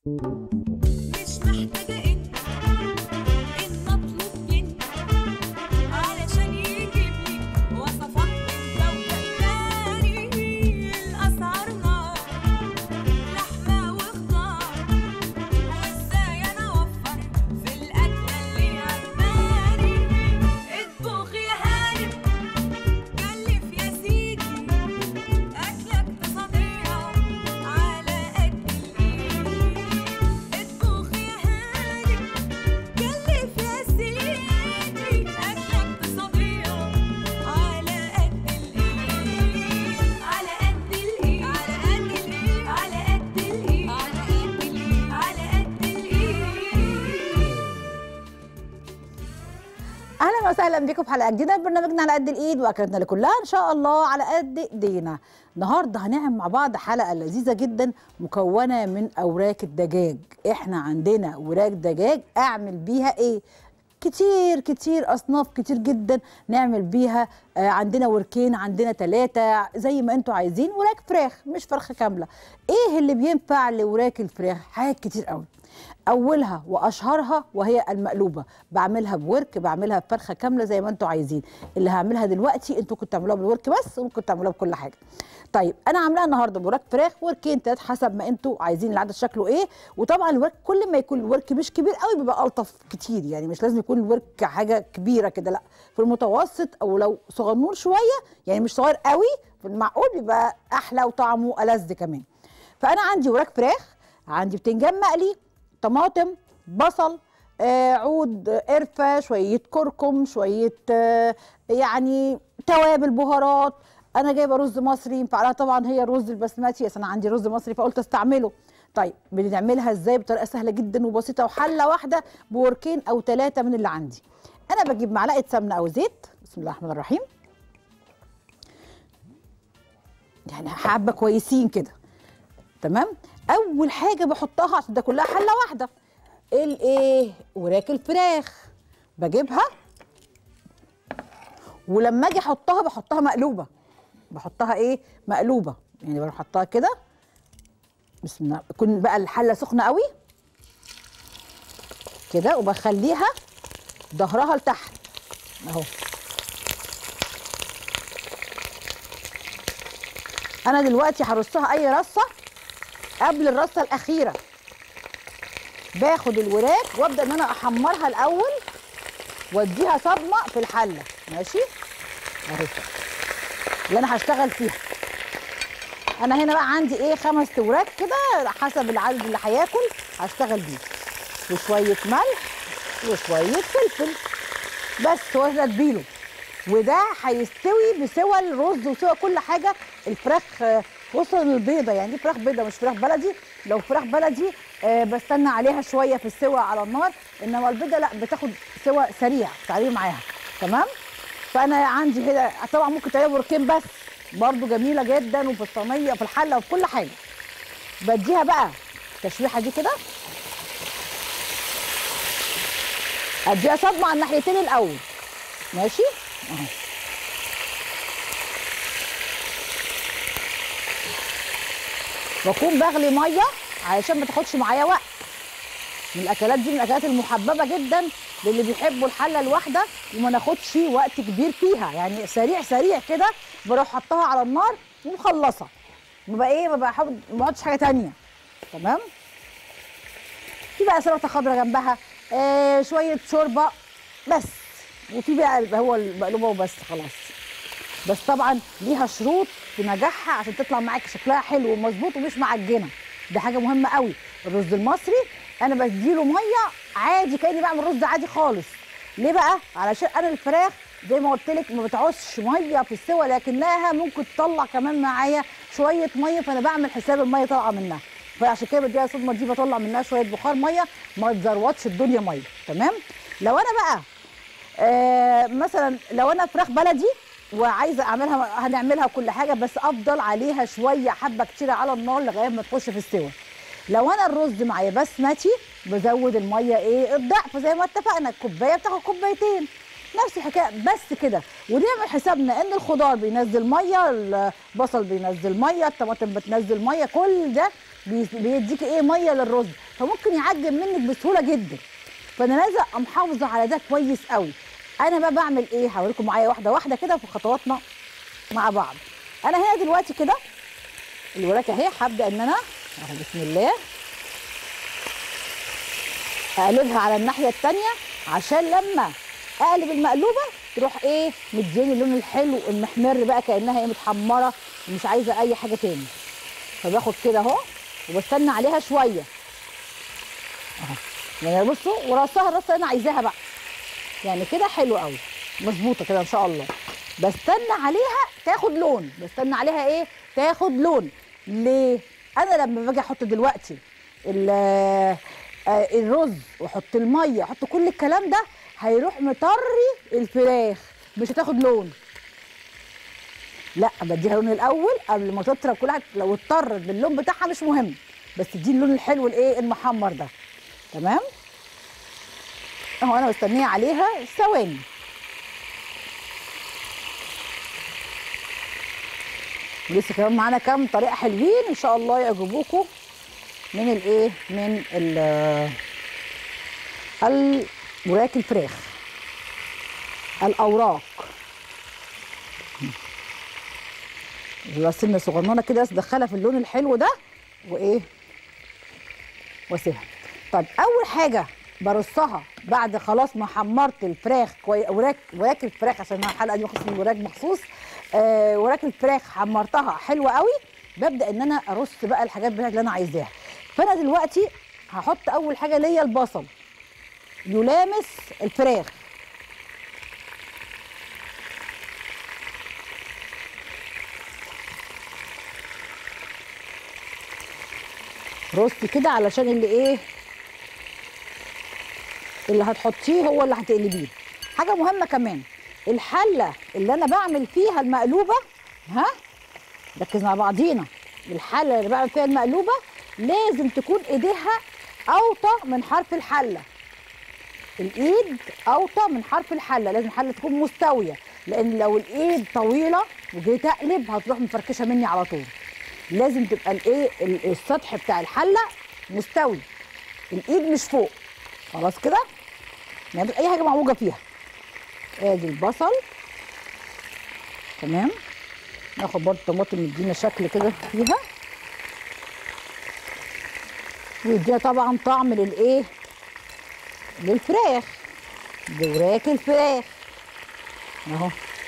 مش محتاجة انت ان اطلب منك علشان يجيب لي وصفات من كوكب تاني الاسعار نار لحمة وخضار وازاي انا اوفر في الاكلة اللي عجباني اطبخ يا هانم كلف يا سيدي أكلة اقتصادية على قد الإيد اطبخ يا هاني كلف يا سيدي أكلة اقتصادية على قد الإيد على قد الإيد على قد الإيد على قد الإيد على قد الإيد على قد الإيد اهلا وسهلا بكم في حلقه جديده من برنامجنا على قد الايد واكلتنا اللي كلها ان شاء الله على قد ايدينا النهارده هنعمل مع بعض حلقه لذيذه جدا مكونه من اوراق الدجاج احنا عندنا وراك دجاج اعمل بيها ايه كتير كتير اصناف كتير جدا نعمل بيها آه عندنا وركين عندنا ثلاثه زي ما انتوا عايزين وراك فراخ مش فرخه كامله ايه اللي بينفع لوراك الفراخ حاجات كتير قوي اولها واشهرها وهي المقلوبه بعملها بورك بعملها بفرخه كامله زي ما انتوا عايزين اللي هعملها دلوقتي انتوا كنتوا تعملوها بالورك بس وممكن تعملوها بكل حاجه طيب انا عاملاها النهارده بوراك فراخ وركين تلات حسب ما انتوا عايزين العدد شكله ايه وطبعا الورك كل ما يكون الورك مش كبير قوي بيبقى الطف كتير يعني مش لازم يكون الورك حاجه كبيره كده لا في المتوسط او لو صغنون شويه يعني مش صغير قوي في المعقول بيبقى احلى وطعمه ألذ كمان فانا عندي وراك فراخ عندي بتنجان مقلي طماطم بصل آه عود آه، قرفه شويه كركم شويه آه يعني توابل بهارات انا جايبه رز مصري ينفع لها طبعا هي الرز البسمتي بس انا عندي رز مصري فقلت استعمله طيب بنعملها ازاي بطريقه سهله جدا وبسيطه وحله واحده بوركين او ثلاثه من اللي عندي انا بجيب معلقه سمنه او زيت بسم الله الرحمن الرحيم يعني حبه كويسين كده تمام اول حاجه بحطها عشان ده كلها حله واحده الايه وراك الفراخ بجيبها ولما اجي احطها بحطها مقلوبه بحطها ايه مقلوبه يعني بروح احطها كده بسم الله تكون بقى الحله سخنه قوي كده وبخليها ظهرها لتحت اهو انا دلوقتي هرصها اي رصه قبل الرصه الاخيره باخد الوراك وابدا ان انا احمرها الاول واديها صدمه في الحله ماشي اهي اللي انا هشتغل فيها انا هنا بقى عندي ايه خمس وراك كده حسب العدد اللي هياكل هشتغل بيه وشويه ملح وشويه فلفل بس هو ده تبيله وده هيستوي بسوى الرز وسوى كل حاجه الفراخ آه، خصوصا البيضه يعني دي فراخ بيضه مش فراخ بلدي لو فراخ بلدي آه، بستنى عليها شويه في السوى على النار انما البيضه لا بتاخد سوى سريع تعالي معاها تمام فانا عندي هنا طبعا ممكن تعملها بركين بس برضو جميله جدا وفي الصينيه وفي الحله وفي كل حاجه بديها بقى التشويحه دي كده اديها صدمه على الناحيتين الاول ماشي اهو واكون بغلي ميه علشان ما تاخدش معايا وقت من الاكلات دي من الاكلات المحببه جدا للي بيحبوا الحله الواحده وما ناخدش وقت كبير فيها يعني سريع سريع كده بروح حطها على النار ومخلصه ببقى ايه ما بحب ما بحطش حاجه تانية تمام في بقى سلطه خضراء جنبها آه شويه شوربه بس وفي بقى هو المقلوبه وبس خلاص بس طبعا ليها شروط في نجاحها عشان تطلع معاك شكلها حلو ومظبوط ومش معجنه ده حاجه مهمه قوي الرز المصري انا بديله ميه عادي كاني بعمل رز عادي خالص ليه بقى علشان انا الفراخ زي ما قلت لك ما بتعوزش ميه في السوى لكنها ممكن تطلع كمان معايا شويه ميه فانا بعمل حساب الميه طالعه منها فعشان كده بديها الصدمه دي بطلع منها شويه بخار ميه ما تزروتش الدنيا ميه تمام لو انا بقى آه مثلا لو انا فراخ بلدي وعايزه اعملها هنعملها كل حاجه بس افضل عليها شويه حبه كتيره على النار لغايه ما تخش في السوا لو انا الرز معايا بسمتي بزود الميه ايه الضعف زي ما اتفقنا الكوبايه بتاخد كوبايتين نفس الحكايه بس كده ونعمل حسابنا ان الخضار بينزل ميه البصل بينزل ميه الطماطم بتنزل ميه كل ده بي- بيديكي ايه ميه للرز فممكن يعجن منك بسهوله جدا فانا لازم ابقى محافظه على ده كويس قوي انا بقى بعمل ايه هوريكم معايا واحده واحده كده في خطواتنا مع بعض انا هنا دلوقتي كده الوراك اهي هبدا ان انا اهو بسم الله اقلبها على الناحيه التانية عشان لما اقلب المقلوبه تروح ايه مدياني اللون الحلو المحمر بقى كانها ايه متحمره ومش عايزه اي حاجه تاني فباخد كده اهو وبستنى عليها شويه اهو يعني بصوا وراسها الراس اللي انا عايزاها بقى يعني كده حلو قوي مظبوطه كده ان شاء الله بستنى عليها تاخد لون بستنى عليها ايه تاخد لون ليه انا لما باجي احط دلوقتي ال- آه، الرز واحط الميه واحط كل الكلام ده هيروح مطري الفراخ مش هتاخد لون لا بديها لون الاول قبل ما تطرى كلها لو اضطرت باللون بتاعها مش مهم بس دي اللون الحلو الايه المحمر ده تمام اهو انا مستنيه عليها ثواني لسه كمان معانا كام طريقه حلوين ان شاء الله يعجبوكم من الايه من ال الوراك الفراخ الاوراق سنه صغننه كده بس ادخلها في اللون الحلو ده وايه واسيبها طيب اول حاجه برصها بعد خلاص ما حمرت الفراخ كوي... وراك وراك الفراخ عشان الحلقه دي مخصوص الوراك مخصوص آه وراك الفراخ حمرتها حلوه قوي ببدا ان انا ارص بقى الحاجات بتاعتي اللي انا عايزاها فانا دلوقتي هحط اول حاجه ليا البصل يلامس الفراخ رصي كده علشان اللي ايه اللي هتحطيه هو اللي هتقلبيه حاجه مهمه كمان الحله اللي انا بعمل فيها المقلوبه ها ركز مع بعضينا الحله اللي بعمل فيها المقلوبه لازم تكون ايديها اوطى من حرف الحله الايد اوطى من حرف الحله لازم الحله تكون مستويه لان لو الايد طويله وجيت اقلب هتروح مفركشه مني على طول لازم تبقى الايه ال- السطح بتاع الحله مستوي الايد مش فوق خلاص كده يعني مفيش اي حاجه معوجه فيها ادي البصل تمام ناخد برضه الطماطم يدينا شكل كده فيها ويدينا طبعا طعم للايه للفراخ بوراك الفراخ اهو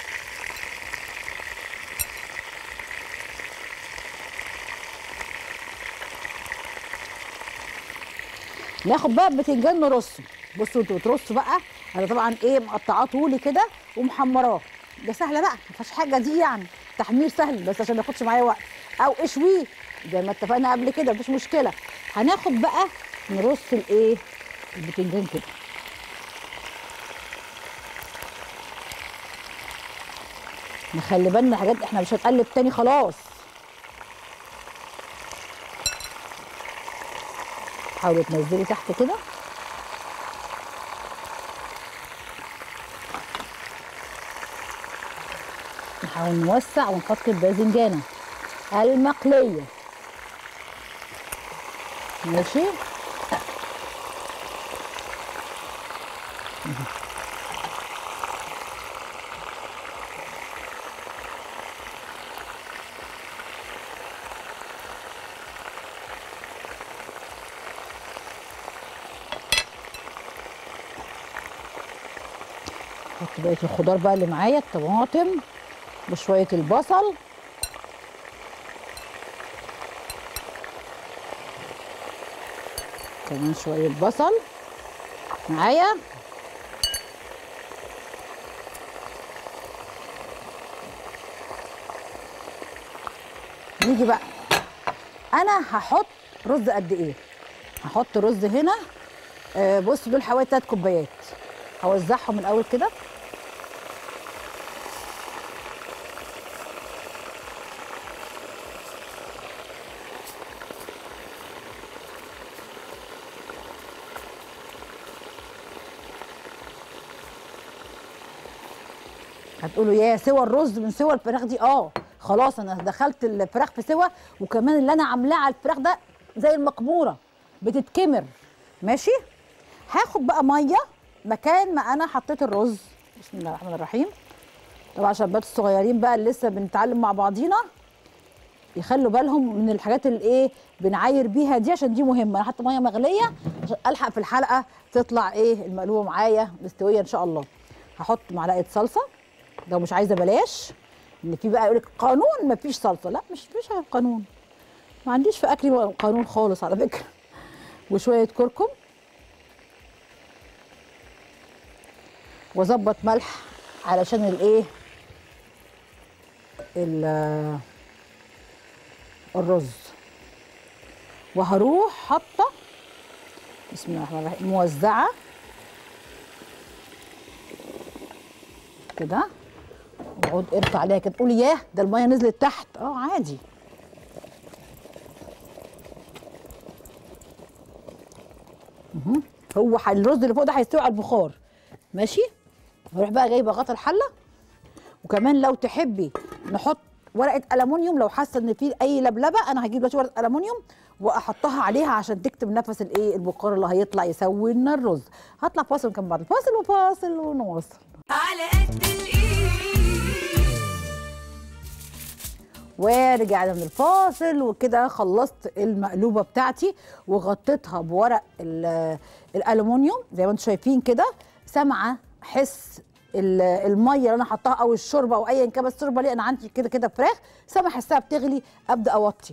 ناخد بقى البتنجان نرصه بصوا انتوا بترصوا بقى انا طبعا ايه مقطعاه طولي كده ومحمراه ده سهله بقى ما فيهاش حاجه دي يعني تحمير سهل بس عشان ما ياخدش معايا وقت او اشويه زي ما اتفقنا قبل كده مفيش مشكله هناخد بقى نرص الايه البتنجان كده نخلي بالنا حاجات احنا مش هنقلب تاني خلاص حاولي تنزلي تحت كده نحاول نوسع ونحط الباذنجانة المقلية ماشي احط بقيه الخضار بقى اللي معايا الطماطم وشويه البصل كمان شويه بصل معايا نيجي بقى انا هحط رز قد ايه هحط رز هنا آه بص دول حوالي 3 كوبايات هوزعهم الاول كده هتقولوا يا سوى الرز من سوى الفراخ دي اه خلاص انا دخلت الفراخ في سوى وكمان اللي انا عاملاه على الفراخ ده زي المقموره بتتكمر ماشي هاخد بقى ميه مكان ما انا حطيت الرز بسم الله الرحمن الرحيم طبعا عشان البنات الصغيرين بقى اللي لسه بنتعلم مع بعضينا يخلوا بالهم من الحاجات اللي ايه بنعاير بيها دي عشان دي مهمه انا حاطه ميه مغليه عشان الحق في الحلقه تطلع ايه المقلوبه معايا مستويه ان شاء الله هحط معلقه صلصه لو مش عايزه بلاش ان في بقى يقول لك قانون ما فيش صلصه لا مش مش قانون ما عنديش في اكلي قانون خالص على فكره وشويه كركم واظبط ملح علشان الايه ال- الرز وهروح حاطه بسم الله الرحمن الرحيم موزعه كده واقعد ارفع عليها كده تقول ياه ده الميه نزلت تحت اه عادي مهم. هو ح- الرز اللي فوق ده هيستوي على البخار ماشي هروح بقى جايبه غطا الحله وكمان لو تحبي نحط ورقه الومنيوم لو حاسه ان في اي لبلبه انا هجيب دلوقتي ورقه الومنيوم واحطها عليها عشان تكتم نفس الايه البخار اللي هيطلع يسوي لنا الرز هطلع فاصل كم بعد الفاصل وفاصل ونواصل على قد الايد ورجعنا من الفاصل وكده خلصت المقلوبه بتاعتي وغطيتها بورق ال- الالومنيوم زي ما انتم شايفين كده سامعه حس ال- الميه اللي انا حطاها او الشوربه او ايا كان بس الشوربه ليه انا عندي كده كده فراخ سامع حسها بتغلي ابدا اوطي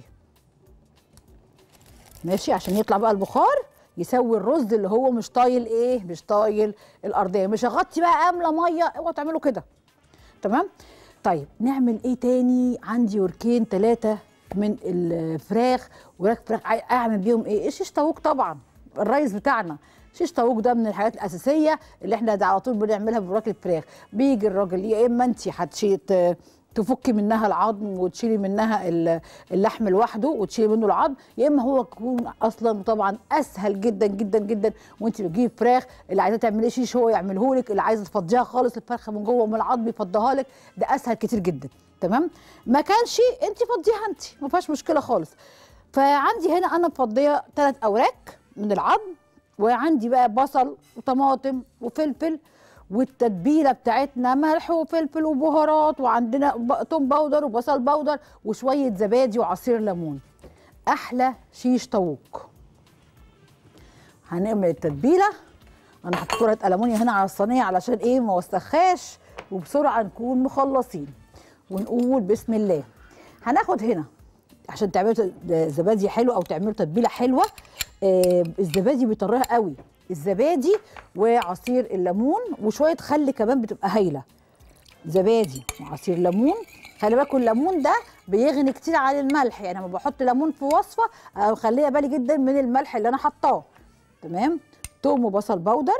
ماشي عشان يطلع بقى البخار يسوي الرز اللي هو مش طايل ايه مش طايل الارضيه مش هغطي بقى املى ميه اوعوا تعملوا كده تمام طيب نعمل ايه تاني عندي وركين ثلاثه من الفراخ وراك فراخ عاي- اعمل بيهم ايه الشيش طاووق طبعا الريس بتاعنا شيش طاووق ده من الحاجات الاساسيه اللي احنا ده على طول بنعملها بوراك الفراخ بيجي الراجل يا اما انت هتشي ت- تفكي منها العظم وتشيلي منها ال- اللحم لوحده وتشيلي منه العظم يا اما هو يكون اصلا طبعا اسهل جدا جدا جدا وانت بتجيبي فراخ اللي عايزه تعملي شيش هو يعمله لك اللي عايزه تفضيها خالص الفرخه من جوه ومن العظم يفضيها لك ده اسهل كتير جدا تمام ما كانش انت فضيها انت ما فيهاش مشكله خالص فعندي هنا انا مفضيه ثلاث اوراق من العظم وعندي بقى بصل وطماطم وفلفل والتتبيله بتاعتنا ملح وفلفل وبهارات وعندنا ب- توم باودر وبصل باودر وشويه زبادي وعصير ليمون احلى شيش طاووق هنعمل التتبيله انا حطيت ورقه المونيا هنا على الصينيه علشان ايه ما وسخاش وبسرعه نكون مخلصين ونقول بسم الله هناخد هنا عشان تعملوا ت- زبادي حلو او تعملوا تتبيله حلوه آه الزبادي بيطريها قوي الزبادي وعصير الليمون وشويه خل كمان بتبقى هايله زبادي وعصير ليمون خلي بالكم الليمون ده بيغني كتير عن الملح يعني لما بحط ليمون في وصفه آه، خليها بالي جدا من الملح اللي انا حطاه تمام توم وبصل باودر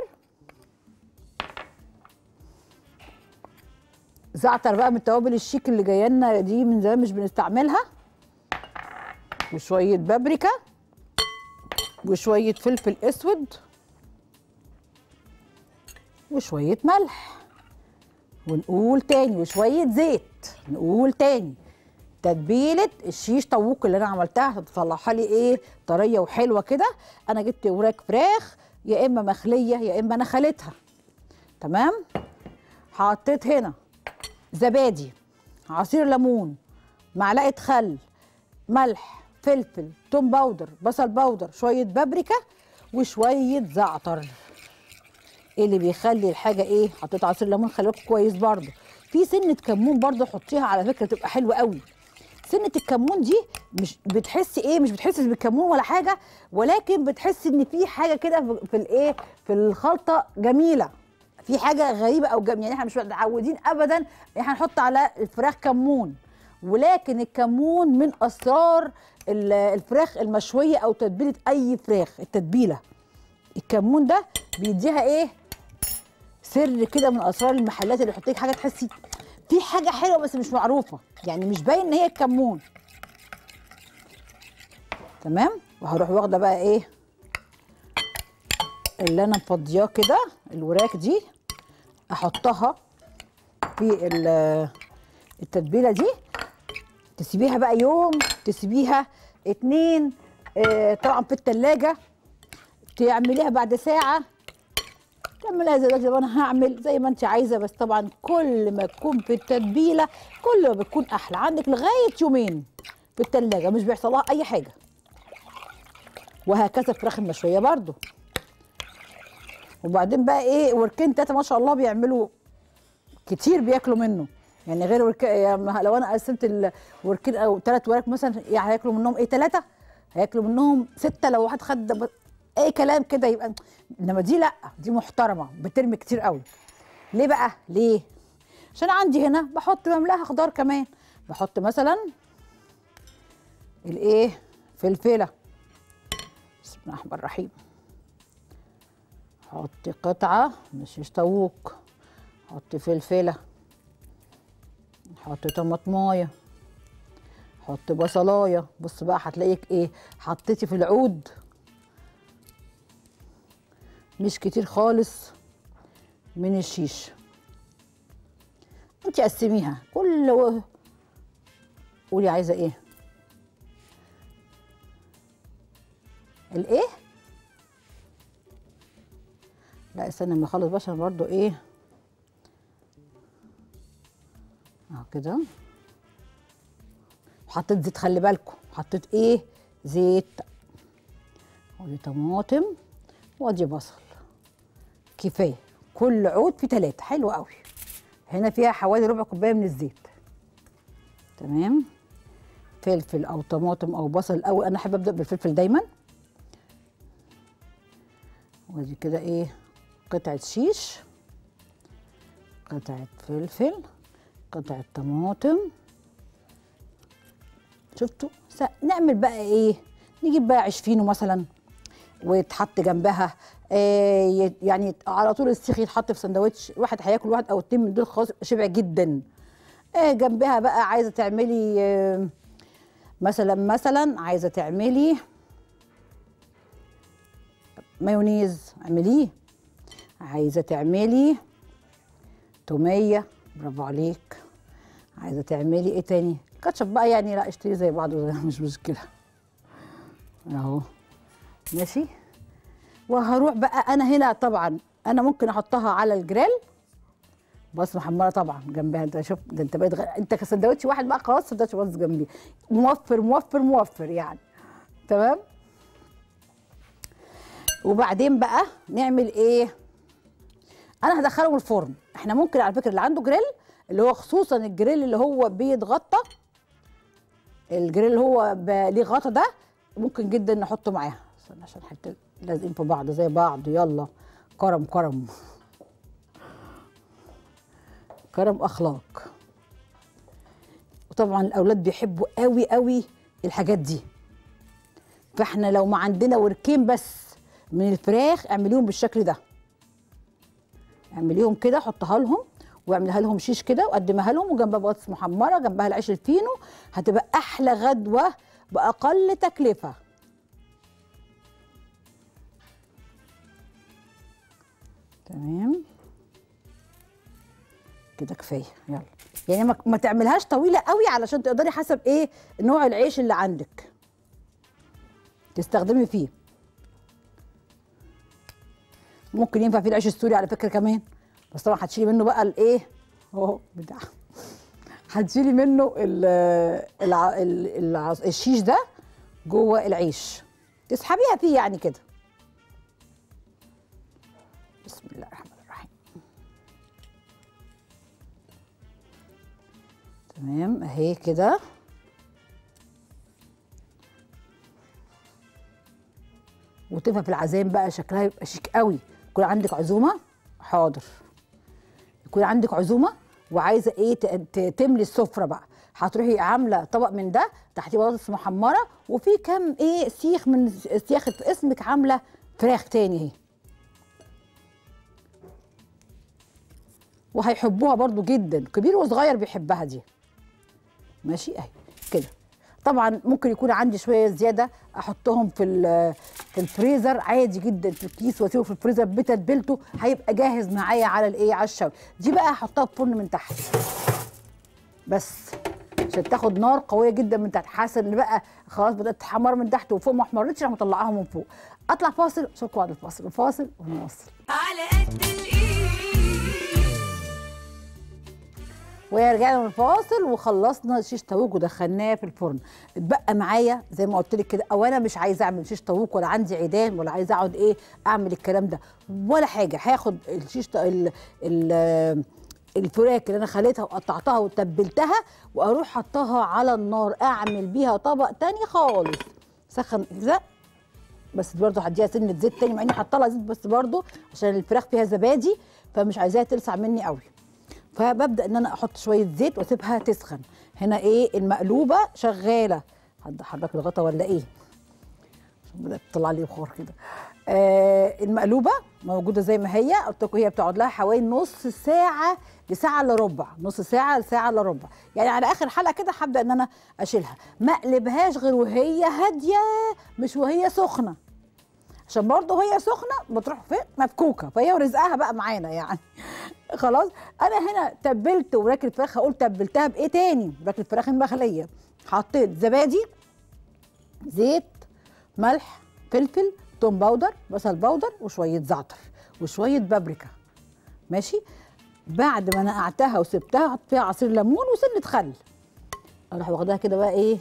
زعتر بقى من التوابل الشيك اللي جايه لنا دي من زمان مش بنستعملها وشويه بابريكا وشويه فلفل اسود وشويه ملح ونقول تاني وشويه زيت نقول تاني تتبيله الشيش طاووق اللي انا عملتها هتطلعها لي ايه طريه وحلوه كده انا جبت وراك فراخ يا اما مخليه يا اما انا خليتها تمام حطيت هنا زبادي عصير ليمون معلقه خل ملح فلفل توم باودر بصل باودر شويه بابريكا وشويه زعتر ايه اللي بيخلي الحاجه ايه حطيت عصير ليمون خلي بالكم كويس برده في سنه كمون برده حطيها على فكره تبقى حلوه قوي سنه الكمون دي مش بتحسي ايه مش بتحسي بالكمون ولا حاجه ولكن بتحسي ان في حاجه كده في- في الايه في الخلطه جميله في حاجه غريبه او جميله يعني احنا مش متعودين ابدا ان احنا نحط على الفراخ كمون ولكن الكمون من اسرار ال- الفراخ المشويه او تتبيله اي فراخ التتبيله الكمون ده بيديها ايه سر كده من اسرار المحلات اللي يحط لك حاجه تحسي في حاجه حلوه بس مش معروفه يعني مش باين ان هي الكمون تمام وهروح واخده بقى ايه اللي انا مفضياه كده الوراك دي احطها في ال- التتبيله دي تسيبيها بقى يوم تسيبيها اتنين آه طبعا في التلاجة تعمليها بعد ساعه تعمليها زي دلوقتي انا هعمل زي ما انت عايزه بس طبعا كل ما تكون في التتبيله كل ما بتكون احلى عندك لغايه يومين في التلاجة مش بيحصل لها اي حاجه وهكذا الفراخ المشويه برضو وبعدين بقى ايه وركين تلاته ما شاء الله بيعملوا كتير بياكلوا منه يعني غير ورك... يعني لو انا قسمت الوركين او ثلاث وراك مثلا يعني هياكلوا منهم ايه ثلاثه هياكلوا منهم سته لو واحد خد ب... اي كلام كده يبقى انما دي لا دي محترمه بترمي كتير قوي ليه بقى ليه عشان عندي هنا بحط بملاها خضار كمان بحط مثلا الايه فلفله بسم الله الرحمن الرحيم حط قطعه مش طاووق حط فلفله حط طماطمايه حط بصلايه بص بقى هتلاقيك ايه حطيتي في العود مش كتير خالص من الشيش انت قسميها كل و... قولي عايزه ايه الايه لا استنى اما اخلص بس عشان برضو ايه اهو كده وحطيت زيت خلي بالكم حطيت ايه زيت ودي طماطم وادي بصل كفايه كل عود فيه ثلاثة حلو قوي هنا فيها حوالي ربع كوبايه من الزيت تمام فلفل او طماطم او بصل الاول انا احب ابدا بالفلفل دايما وادي كده ايه قطعه شيش قطعه فلفل قطعه طماطم شفتوا س- نعمل بقى ايه نجيب بقى عيش فينو مثلا ويتحط جنبها آه ي- يعني على طول السيخ يتحط في سندوتش واحد هياكل واحد او اتنين من دول خلاص يبقى شبع جدا آه جنبها بقى عايزه تعملي آه مثلا مثلا عايزه تعملي مايونيز اعمليه عايزه تعملي توميه برافو عليك عايزه تعملي ايه تاني كاتشب بقى يعني لا اشتري زي بعضه زي مش مشكله اهو ماشي وهروح بقى انا هنا طبعا انا ممكن احطها على الجريل بص محمره طبعا جنبها انت شوف ده انت بقيت غ... انت كسندوتش واحد بقى خلاص سندوتش بص جنبي موفر موفر موفر يعني تمام وبعدين بقى نعمل ايه انا هدخلهم الفرن احنا ممكن على فكره اللي عنده جريل اللي هو خصوصا الجريل اللي هو بيتغطى الجريل اللي هو ب- ليه غطا ده ممكن جدا نحطه معاها استنى عشان حتى لازقين في بعض زي بعض يلا كرم كرم كرم اخلاق وطبعا الاولاد بيحبوا قوي قوي الحاجات دي فاحنا لو ما عندنا وركين بس من الفراخ اعمليهم بالشكل ده اعمليهم كده حطها لهم واعملها لهم شيش كده وقدمها لهم وجنبها بطاطس محمره جنبها العيش الفينو هتبقى احلى غدوه باقل تكلفه تمام كده كفايه يلا يعني ما, ما تعملهاش طويله قوي علشان تقدري حسب ايه نوع العيش اللي عندك تستخدمي فيه ممكن ينفع فيه العيش السوري على فكره كمان بس طبعا هتشيلي منه بقى الايه اهو بتاع هتشيلي منه ال الع... ال... الع... الشيش ده جوه العيش تسحبيها فيه يعني كده بسم الله الرحمن الرحيم تمام اهي كده وتبقى في العزايم بقى شكلها يبقى شيك قوي يكون عندك عزومه حاضر يكون عندك عزومه وعايزه ايه ت- ت- تملي السفره بقى هتروحي عامله طبق من ده تحتيه بطاطس محمره وفي كام ايه سيخ من سياخ في اسمك عامله فراخ تاني اهي وهيحبوها برضو جدا كبير وصغير بيحبها دي ماشي اهي كده طبعا ممكن يكون عندي شويه زياده احطهم في ال- في الفريزر عادي جدا في الكيس واسيبه في الفريزر بتتبيلته هيبقى جاهز معايا على الايه على الشوي دي بقى هحطها في الفرن من تحت بس عشان تاخد نار قويه جدا من تحت حاسه ان بقى خلاص بدات تحمر من تحت وفوق ما احمرتش راح مطلعاها من فوق اطلع فاصل اشوفكم بعد الفاصل فاصل ونواصل على قد الايد ورجعنا من الفاصل وخلصنا شيش طاووق ودخلناه في الفرن اتبقى معايا زي ما قلت لك كده او انا مش عايزه اعمل شيش طاووق ولا عندي عيدان ولا عايزه اقعد ايه اعمل الكلام ده ولا حاجه هاخد الشيش طا- ال ال الفراخ اللي انا خليتها وقطعتها وتبلتها واروح حطها على النار اعمل بيها طبق تاني خالص سخن كده بس برضه هديها سنه زيت تاني مع اني حاطه لها زيت بس برضه عشان الفراخ فيها زبادي فمش عايزاها تلسع مني قوي فببدا ان انا احط شويه زيت واسيبها تسخن هنا ايه المقلوبه شغاله حد حضرتك الغطا ولا ايه عشان بدات تطلع لي بخار كده آه المقلوبه موجوده زي ما هي قلت لكم هي بتقعد لها حوالي نص ساعه لساعه الا ربع نص ساعه لساعه الا ربع يعني على اخر حلقه كده هبدا ان انا اشيلها ما اقلبهاش غير وهي هاديه مش وهي سخنه عشان برضه وهي سخنه بتروح فين مفكوكه فهي ورزقها بقى معانا يعني خلاص انا هنا تبلت وراك الفراخ هقول تبلتها بايه تاني وراك الفراخ المخليه حطيت زبادي زيت ملح فلفل توم باودر بصل باودر وشويه زعتر وشويه بابريكا ماشي بعد ما نقعتها وسبتها حط فيها عصير ليمون وسنه خل اروح واخداها كده بقى ايه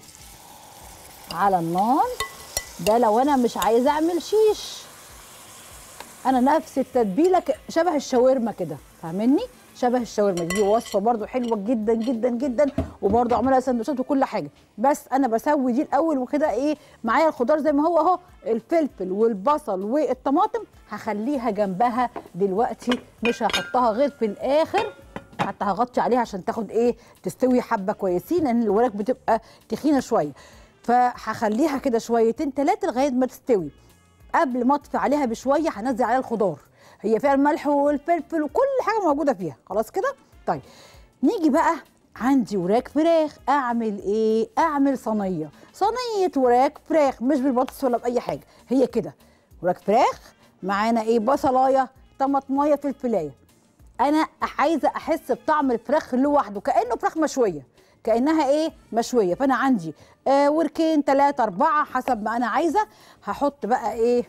على النار ده لو انا مش عايزه اعمل شيش انا نفس التتبيله ك- شبه الشاورما كده فاهمني شبه الشاورما دي وصفه برضو حلوه جدا جدا جدا وبرضو اعملها سندوتشات وكل حاجه بس انا بسوي دي الاول وكده ايه معايا الخضار زي ما هو اهو الفلفل والبصل والطماطم هخليها جنبها دلوقتي مش هحطها غير في الاخر حتى هغطي عليها عشان تاخد ايه تستوي حبه كويسين لان الوراك بتبقى تخينه شويه فهخليها كده شويتين ثلاثه لغايه ما تستوي قبل ما اطفي عليها بشويه هنزل عليها الخضار هي فيها الملح والفلفل وكل حاجه موجوده فيها خلاص كده طيب نيجي بقى عندي وراك فراخ اعمل ايه اعمل صينيه صينيه وراك فراخ مش بالبطاطس ولا باي حاجه هي كده وراك فراخ معانا ايه بصلايه طماطمايه فلفلايه انا عايزه احس بطعم الفراخ لوحده كانه فراخ مشويه كانها ايه مشويه فانا عندي آه وركين ثلاثة أربعة حسب ما أنا عايزة هحط بقى إيه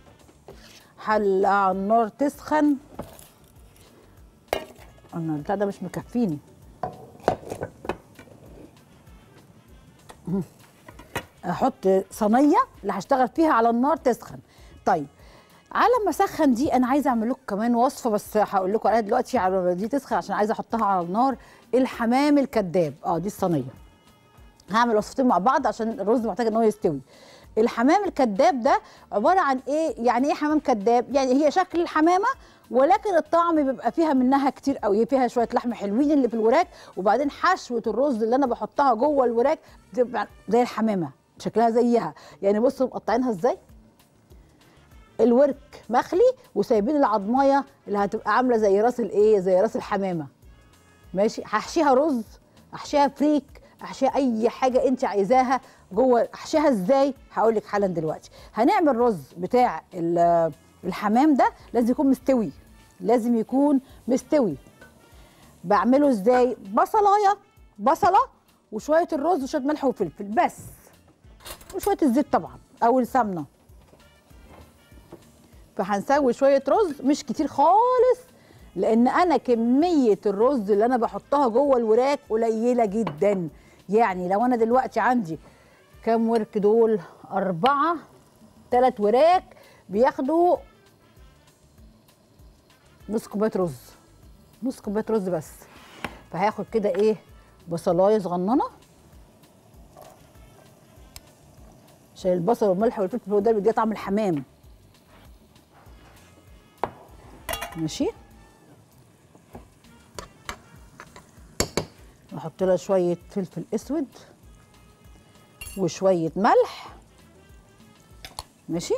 حلة على النار تسخن أنا البتاع ده مش مكفيني مم. احط صينيه اللي هشتغل فيها على النار تسخن طيب على ما اسخن دي انا عايزه اعمل لكم كمان وصفه بس هقول لكم عليها دلوقتي على ما دي تسخن عشان عايزه احطها على النار الحمام الكذاب اه دي الصينيه هعمل وصفتين مع بعض عشان الرز محتاج ان هو يستوي الحمام الكذاب ده عباره عن ايه يعني ايه حمام كذاب يعني هي شكل الحمامه ولكن الطعم بيبقى فيها منها كتير قوي فيها شويه لحم حلوين اللي في الوراك وبعدين حشوه الرز اللي انا بحطها جوه الوراك بتبقى زي الحمامه شكلها زيها يعني بصوا مقطعينها ازاي الورك مخلي وسايبين العضمايه اللي هتبقى عامله زي راس الايه زي راس الحمامه ماشي هحشيها رز احشيها فريك احشيها اي حاجه انت عايزاها جوه احشيها ازاي هقول لك حالا دلوقتي هنعمل رز بتاع ال- الحمام ده لازم يكون مستوي لازم يكون مستوي بعمله ازاي بصلايه بصله وشويه الرز وشويه ملح وفلفل بس وشويه الزيت طبعا او السمنه فهنسوي شويه رز مش كتير خالص لان انا كميه الرز اللي انا بحطها جوه الوراك قليله جدا يعني لو انا دلوقتي عندي كام ورك دول اربعه ثلاث وراك بياخدوا نص كوبايه رز نص كوبايه رز بس فهاخد كده ايه بصلايه صغننه عشان البصل والملح والفلفل هو ده اللي بيديها طعم الحمام ماشي احط لها شويه فلفل اسود وشويه ملح ماشي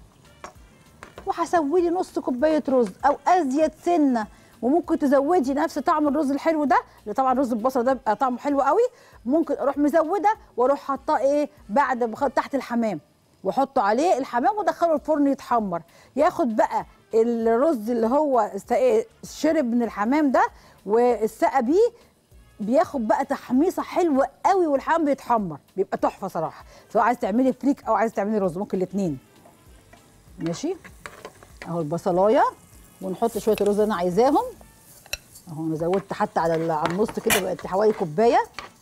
وهسوي لي نص كوبايه رز او ازيد سنه وممكن تزودي نفس طعم الرز الحلو ده اللي طبعا رز البصل ده بيبقى طعمه حلو قوي ممكن اروح مزوده واروح حاطاه ايه بعد ما أخد تحت الحمام واحطه عليه الحمام وادخله الفرن يتحمر ياخد بقى الرز اللي هو است- إيه شرب من الحمام ده والسقى بيه بياخد بقى تحميصه حلوه قوي والحمام بيتحمر بيبقى تحفه صراحه سواء عايز تعملي فريك او عايز تعملي رز ممكن الاثنين ماشي اهو البصلايه ونحط شويه الرز اللي انا عايزاهم اهو انا زودت حتى على ال- على النص كده بقت حوالي كوبايه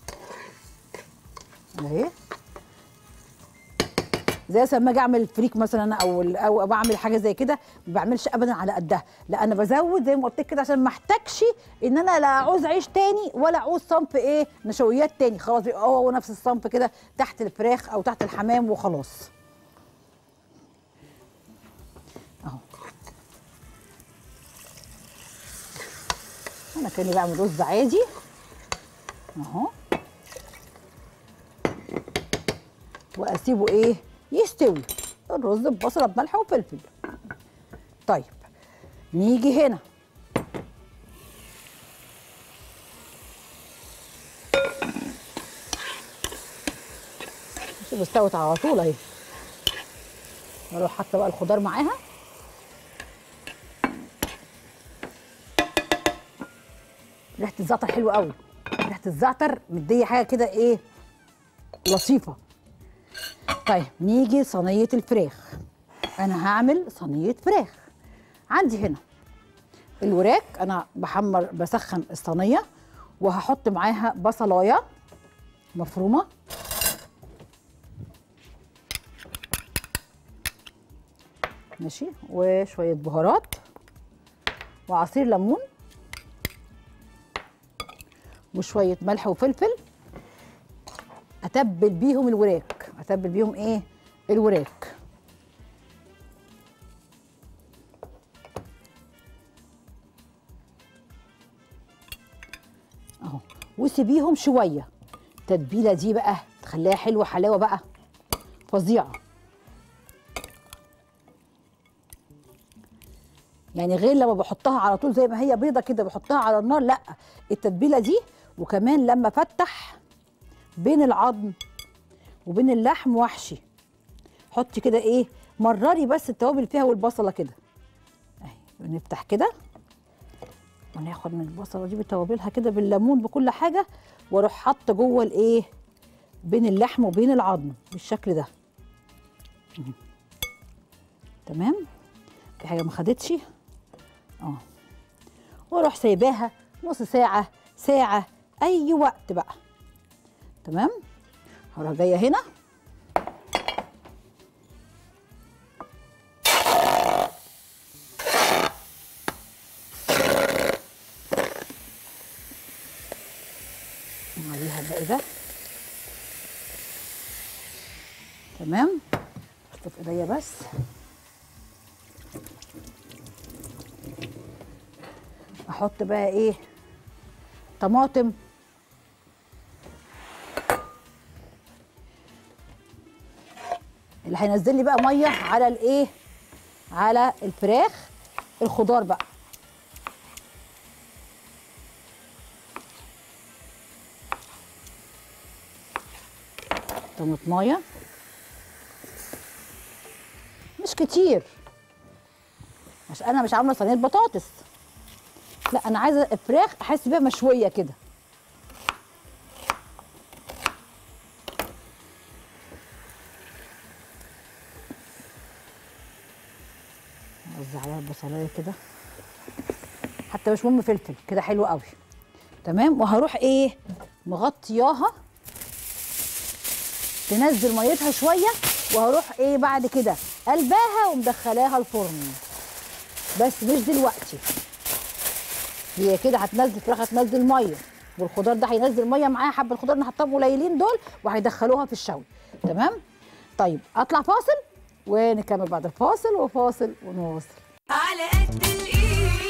اهي زي مثلا لما اجي اعمل فريك مثلا او ال- او بعمل حاجه زي كده ما بعملش ابدا على قدها لا انا بزود زي ما قلت لك كده عشان ما احتاجش ان انا لا اعوز عيش تاني ولا اعوز صنف ايه نشويات تاني خلاص بيبقى هو هو نفس الصنف كده تحت الفراخ او تحت الحمام وخلاص اهو انا كاني بعمل رز عادي اهو واسيبه ايه يستوي الرز ببصله بملح وفلفل طيب نيجي هنا شوف استوت على طول اهي اروح حاطه بقى الخضار معاها ريحه الزعتر حلوه قوي ريحه الزعتر مديه حاجه كده ايه لطيفه طيب نيجي صينيه الفراخ انا هعمل صينيه فراخ عندي هنا الوراك انا بحمر بسخن الصينيه وهحط معاها بصلايه مفرومه ماشي وشويه بهارات وعصير ليمون وشويه ملح وفلفل اتبل بيهم الوراك اتبل بيهم ايه الوراك اهو وسيبيهم شويه التتبيله دي بقى تخليها حلوه حلاوه بقى فظيعه يعني غير لما بحطها على طول زي ما هي بيضه كده بحطها على النار لا التتبيله دي وكمان لما فتح بين العظم وبين اللحم وحشي حطي كده ايه مرري بس التوابل فيها والبصله كده اهي نفتح كده وناخد من البصله دي بتوابلها كده بالليمون بكل حاجه واروح حاطه جوه الايه بين اللحم وبين العظم بالشكل ده مم. تمام في حاجه ما خدتش اه واروح سايباها نص ساعه ساعه اي وقت بقى تمام هروح جايه هنا عليها الباقي ده تمام اشطف ايديا بس احط بقى ايه طماطم اللي هينزل لي بقى ميه على الايه على الفراخ الخضار بقى طماطمايه مش كتير عشان انا مش عامله صينيه بطاطس لا انا عايزه الفراخ احس بيها مشويه كده اوزع عليها البصلايه كده حتى مش مهم فلفل كده حلو قوي تمام وهروح ايه مغطياها تنزل ميتها شويه وهروح ايه بعد كده قلباها ومدخلاها الفرن بس مش دلوقتي هي كده هتنزل فراخ هتنزل ميه والخضار ده هينزل ميه معاها حبه الخضار اللي حطاهم قليلين دول وهيدخلوها في الشوي تمام طيب اطلع فاصل ونكمل بعد الفاصل وفاصل ونواصل على قد الايد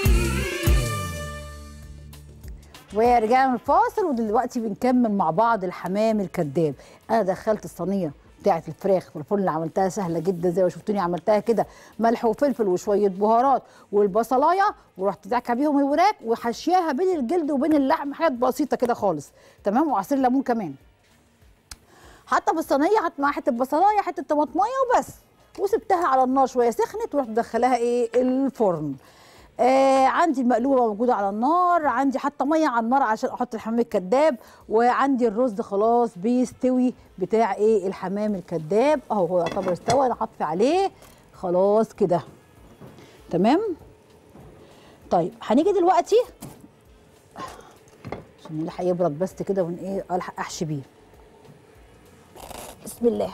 ورجعنا من الفاصل ودلوقتي بنكمل مع بعض الحمام الكذاب انا دخلت الصينيه بتاعه الفراخ والفرن اللي عملتها سهله جدا زي ما شفتوني عملتها كده ملح وفلفل وشويه بهارات والبصلايه ورحت داعكه بيهم الوراك وحشياها بين الجلد وبين اللحم حاجات بسيطه كده خالص تمام وعصير ليمون كمان حاطه في الصينيه حط معاها حته بصلايه حته طماطمايه وبس وسبتها على النار شويه سخنت ورحت مدخلاها ايه الفرن آه عندي المقلوبه موجوده على النار عندي حاطه ميه على النار عشان احط الحمام الكداب وعندي الرز خلاص بيستوي بتاع ايه الحمام الكداب اهو هو يعتبر استوى انا حاطه عليه خلاص كده تمام طيب هنيجي دلوقتي عشان نلحق يبرد بس كده ون ايه الحق احشي بيه بسم الله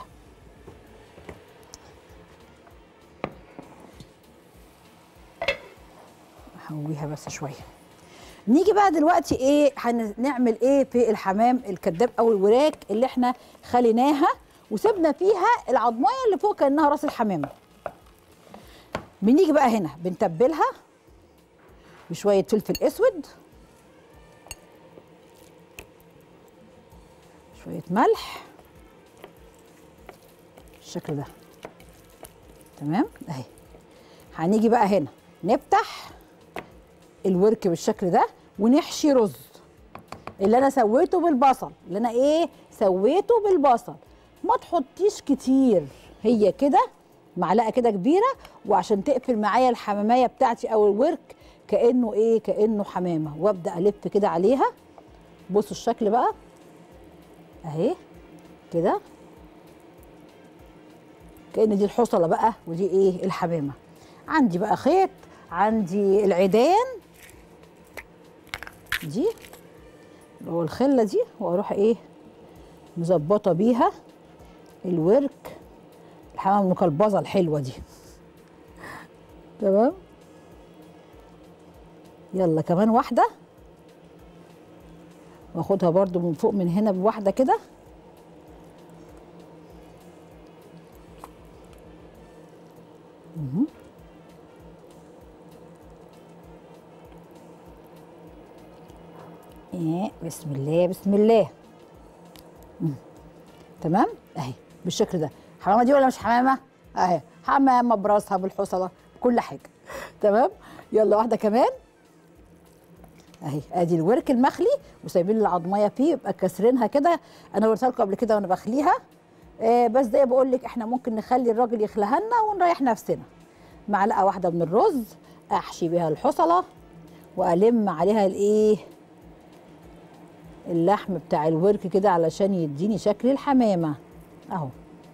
هقويها بس شويه نيجي بقى دلوقتي ايه هنعمل ايه في الحمام الكداب او الوراك اللي احنا خليناها وسبنا فيها العضمايه اللي فوق كانها راس الحمامه بنيجي بقى هنا بنتبلها بشويه فلفل اسود شويه ملح بالشكل ده تمام اهي هنيجي بقى هنا نفتح الورك بالشكل ده ونحشي رز اللي انا سويته بالبصل اللي انا ايه سويته بالبصل ما تحطيش كتير هي كده معلقه كده كبيره وعشان تقفل معايا الحماميه بتاعتي او الورك كانه ايه كانه حمامه وابدا الف كده عليها بصوا الشكل بقى اهي كده كان دي الحصله بقى ودي ايه الحمامه عندي بقى خيط عندي العيدان دي اللي هو الخله دي واروح ايه مظبطه بيها الورك الحمامه المكلبظه الحلوه دي تمام يلا كمان واحده واخدها برضو من فوق من هنا بواحده كده مهم. ايه بسم الله بسم الله مم. تمام اهي بالشكل ده حمامه دي ولا مش حمامه اهي حمامه براسها بالحصله كل حاجه تمام يلا واحده كمان اهي ادي الورك المخلي وسايبين العضميه فيه يبقى كاسرينها كده انا قلت لكم قبل كده وانا بخليها آه بس زي بقول لك احنا ممكن نخلي الراجل يخليها لنا ونريح نفسنا معلقه واحده من الرز احشي بيها الحصله والم عليها الايه اللحم بتاع الورك كده علشان يديني شكل الحمامه اهو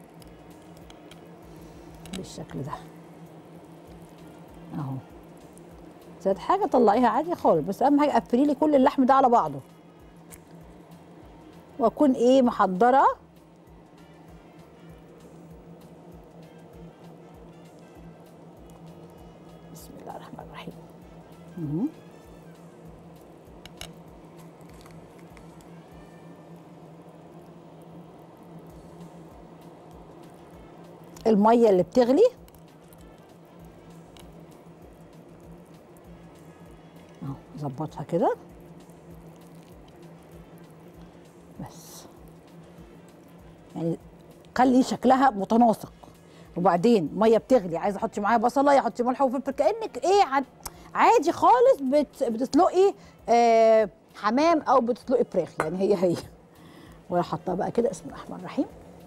بالشكل ده اهو زاد حاجه طلعيها عادي خالص بس اهم حاجه قفلي لي كل اللحم ده على بعضه واكون ايه محضره بسم الله الرحمن الرحيم مهم. الميه اللي بتغلي اهو ظبطها كده بس يعني خلي شكلها متناسق وبعدين ميه بتغلي عايزه احط معاها بصلايه احطي ملح وفلفل كانك ايه عاد- عادي خالص بت بتسلقي آه حمام او بتسلقي فراخ يعني هي هي ولا حطها بقى كده بسم الله الرحمن الرحيم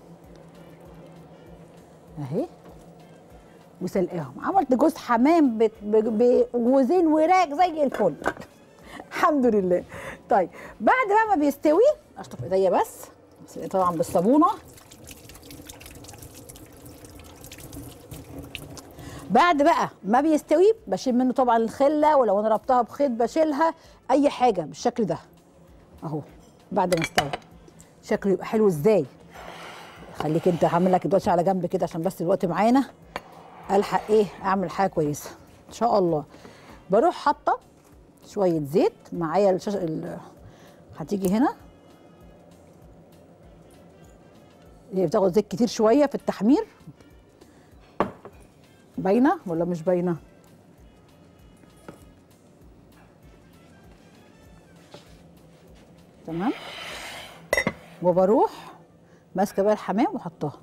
اهي وسلقاهم عملت جوز حمام بت- ب- بجوزين وراك زي الفل الحمد لله طيب بعد بقى ما بيستوي اشطف ايديا بس بس طبعا بالصابونه بعد بقى ما بيستوي بشيل منه طبعا الخله ولو انا ربطها بخيط بشيلها اي حاجه بالشكل ده اهو بعد ما استوى شكله يبقى حلو ازاي خليك انت هعمل لك دلوقتي على جنب كده عشان بس الوقت معانا الحق ايه اعمل حاجه كويسه ان شاء الله بروح حاطه شويه زيت معايا الشاش ال... هتيجي هنا هي بتاخد زيت كتير شويه في التحمير باينه ولا مش باينه تمام وبروح ماسكه بقى الحمام وحطها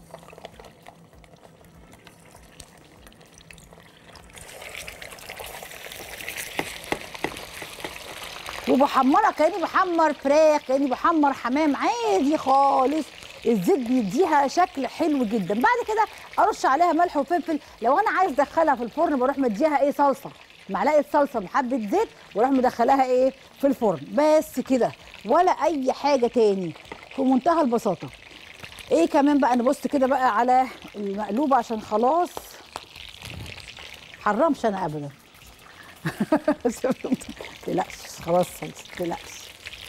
وبحمرها كاني بحمر فراخ كاني بحمر حمام عادي خالص الزيت بيديها شكل حلو جدا بعد كده ارش عليها ملح وفلفل لو انا عايز ادخلها في الفرن بروح مديها ايه صلصه معلقه صلصه بحبه زيت واروح مدخلاها ايه في الفرن بس كده ولا اي حاجه تاني في منتهى البساطه ايه كمان بقى نبص كده بقى على المقلوبه عشان خلاص حرمش انا ابدا تقلقش خلاص خلصت تقلقش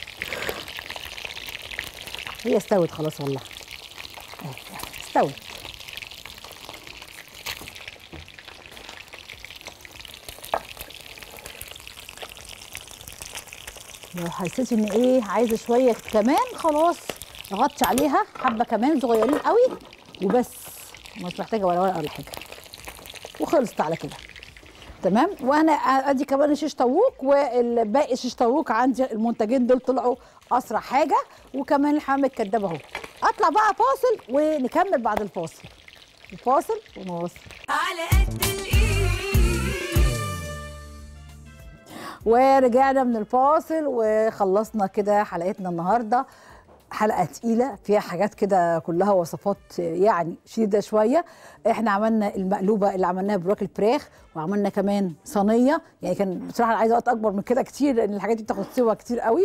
هي استوت خلاص والله أهي، استوت لو حسيت ان ايه عايزه شويه كمان خلاص اغطي عليها حبه كمان صغيرين قوي وبس مش محتاجه ولا ورقه ولا حاجه وخلصت على كده تمام وانا ادي كمان شيش طاووق والباقي شيش طاووق عندي المنتجين دول طلعوا اسرع حاجه وكمان الحمام الكداب اهو اطلع بقى فاصل ونكمل بعد الفاصل الفاصل ونواصل على قد الايد ورجعنا من الفاصل وخلصنا كده حلقتنا النهارده حلقه تقيله فيها حاجات كده كلها وصفات يعني شديده شويه احنا عملنا المقلوبه اللي عملناها بروك الفراخ وعملنا كمان صينيه يعني كان بصراحه انا عايزه وقت اكبر من كده كتير لان الحاجات دي بتاخد سوا كتير قوي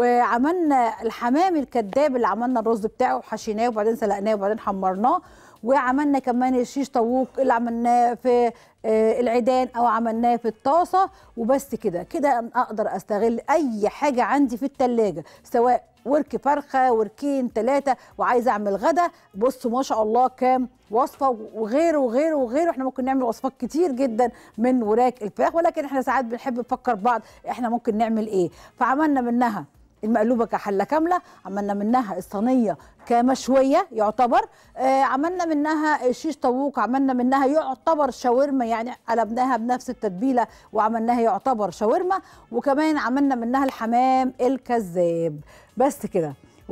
وعملنا الحمام الكداب اللي عملنا الرز بتاعه وحشيناه وبعدين سلقناه وبعدين حمرناه وعملنا كمان الشيش طاووق اللي عملناه في آه، العيدان او عملناه في الطاسه وبس كده كده أنا اقدر استغل اي حاجه عندي في التلاجة سواء ورك فرخه وركين ثلاثه وعايزه اعمل غدا بصوا ما شاء الله كام وصفه وغيره وغيره وغيره احنا ممكن نعمل وصفات كتير جدا من وراك الفراخ ولكن احنا ساعات بنحب نفكر بعض احنا ممكن نعمل ايه فعملنا منها المقلوبه كحله كامله عملنا منها الصينيه كمشويه يعتبر آه عملنا منها شيش طاووق عملنا منها يعتبر شاورما يعني قلبناها بنفس التتبيله وعملناها يعتبر شاورما وكمان عملنا منها الحمام الكذاب بس كده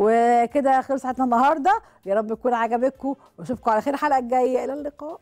وكده خلصت حلقتنا النهارده يا رب تكون عجبتكم واشوفكم على خير الحلقه الجايه الى اللقاء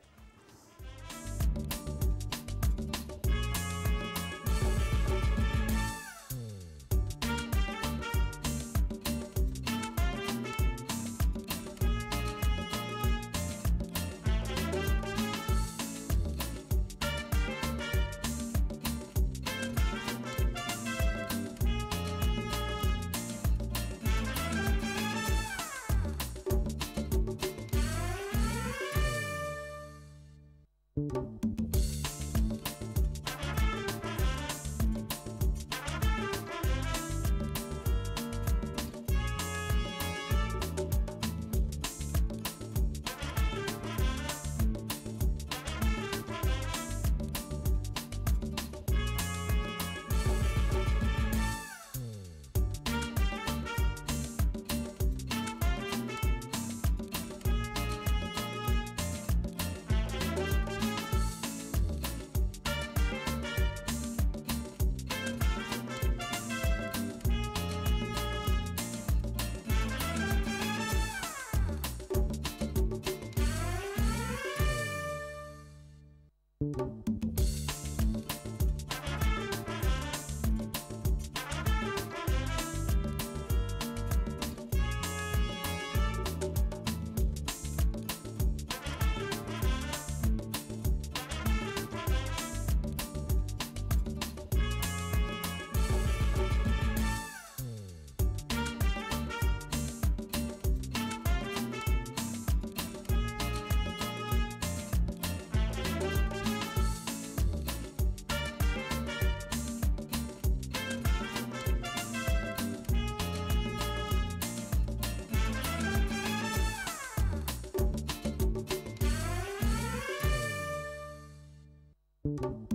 thank you